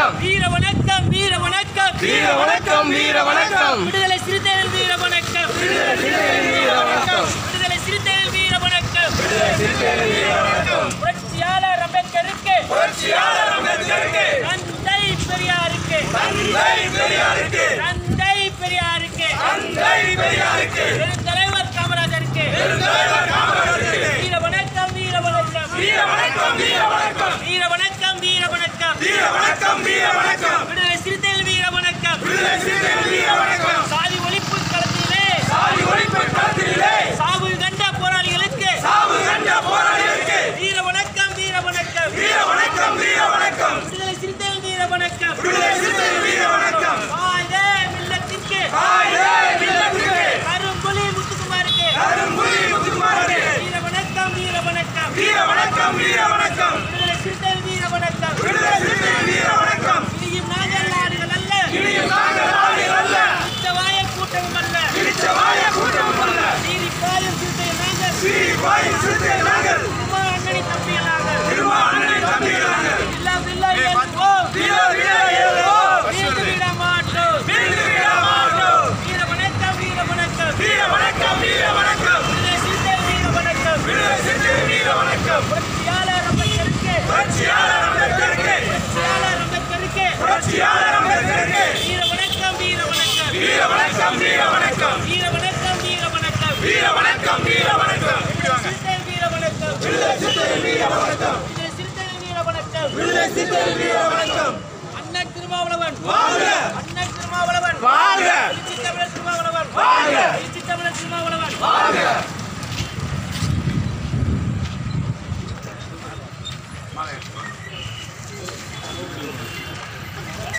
வணக்கம் வீர வணக்கம் வீர வணக்கம் வீர வணக்கம் வீர வணக்கம் விடுதலை சிறுத்தைகள் வீர வணக்கம் வீர வணக்கம் விடுதலை சிறுத்தைகள் வீர வணக்கம் புரட்சியாளர் அம்பேத்கருக்கு புரட்சியாளர் அம்பேத்கருக்கு தந்தை பெரியாருக்கு தந்தை பெரியாருக்கு தந்தை பெரியாருக்கு தந்தை பெரியாருக்கு பெருந்தலைவர் காமராஜருக்கு பெருந்தலைவர் காமராஜருக்கு வீர வணக்கம் வீர வணக்கம் வீர வணக்கம் வீர வணக்கம் வீர வணக்கம் வீர வணக்கம் வீர வணக்கம் வீர வணக்கம் விடுதலை சிறுத்தைகள் வீர வணக்கம் விடுதலை சிறுத்தைகள் வீர வணக்கம் சாதி ஒழிப்பு களத்திலே சாதி ஒழிப்பு களத்திலே சாவு கண்ட போராளிகளுக்கு சாவு கண்ட போராளிகளுக்கு வீர வணக்கம் வீர வணக்கம் வீர வணக்கம் வீர வணக்கம் விடுதலை சிறுத்தைகள் வீர வணக்கம் விடுதலை சிறுத்தைகள் வீர வணக்கம் வாழ்க மில்லத்திற்கு ஆயிரே இல்லத்துக்கு கரும்புலி முத்துக்குமாருக்கு அரும்புலி முத்துக்குமாரே வீர வணக்கம் வீர வணக்கம் வீர வணக்கம் வீர வணக்கம் விடுதலை சிறுத்தைகள் வீர வணக்கம் விடுதலை சிறுத்தைகள் வீர வணக்கம் இனியும் நாங்கள் நாடுகள் அல்ல இனியும் நாங்கள் ஆளுகள் அல்ல உச்சவாய கூட்டமும் அல்ல இடிச்ச வாய கூட்டம் அல்ல நீதி பாயும் சிறுத்தைகள் நாங்கள் சீரி வாயின் சிறுத்தைகள் நாங்கள் திருமா அண்ணனை தம்பிகள் நாங்கள் திருமா அண்ணனை தம்பிகள் நாங்கள் இல்லா இல்லா ஏற்றுவோம் வீர வீர ஏதோ வீழ்ந்து விட மாட்டோம் வீழ்ந்து விட மாட்டோம் வீர வணக்கம் வீர வணக்கம் வீர வணக்கம் வீர வணக்கம் விடுதலை சிறுத்தைகள் வீர வணக்கம் விடுதலை சிறுத்தைகள் வீர வணக்கம் புரட்சியாளர் அம்பேத்கருக்கு புரட்சியாளர் அம்பேத்கருக்கு புரட்சியாளர் அம்பேத்கருக்கு புரட்சியாளர் அம்பேத்கருக்கு வீர வணக்கம் வீர வணக்கம் வீர வணக்கம் வீர வணக்கம் வீர வணக்கம் வீர வணக்கம் வீர வணக்கம் வீர வணக்கம் சிறுத்தைகள் வீர வணக்கம் விடுதலை சிறுத்தைகள் வீர வணக்கம் விடுதலை சிறுத்தைகள் வீர வணக்கம் விடுதலை சிறுத்தைகள் வீர வணக்கம் அண்ணன் திருமாவளவன் வாழ்க அண்ணன் திருமாவளவன் வாழ்க எழுச்சி தமிழர் திருமாவளவன் வாழ்க எழுச்சி தமிழர் திருமாவளவன் வாழ்க